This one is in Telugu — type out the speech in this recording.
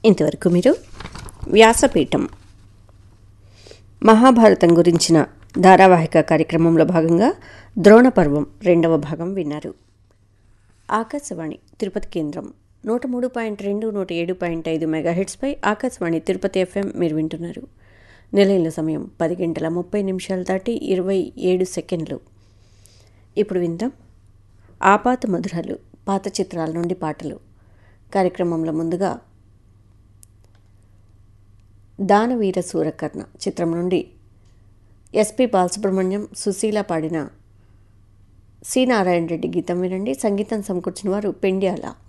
ఇంతవరకు మీరు వ్యాసపీఠం మహాభారతం గురించిన ధారావాహిక కార్యక్రమంలో భాగంగా ద్రోణపర్వం రెండవ భాగం విన్నారు ఆకాశవాణి తిరుపతి కేంద్రం నూట మూడు పాయింట్ రెండు నూట ఏడు పాయింట్ ఐదు మెగాహెట్స్పై ఆకాశవాణి తిరుపతి ఎఫ్ఎం మీరు వింటున్నారు నిలయంలో సమయం పది గంటల ముప్పై నిమిషాలు దాటి ఇరవై ఏడు సెకండ్లు ఇప్పుడు విందాం ఆపాత మధురాలు పాత చిత్రాల నుండి పాటలు కార్యక్రమంలో ముందుగా దానవీర సూరకర్ణ చిత్రం నుండి ఎస్పి బాలసుబ్రహ్మణ్యం సుశీల పాడిన సి నారాయణ రెడ్డి గీతం వినండి సంగీతం సమకూర్చిన వారు పెండ్యాల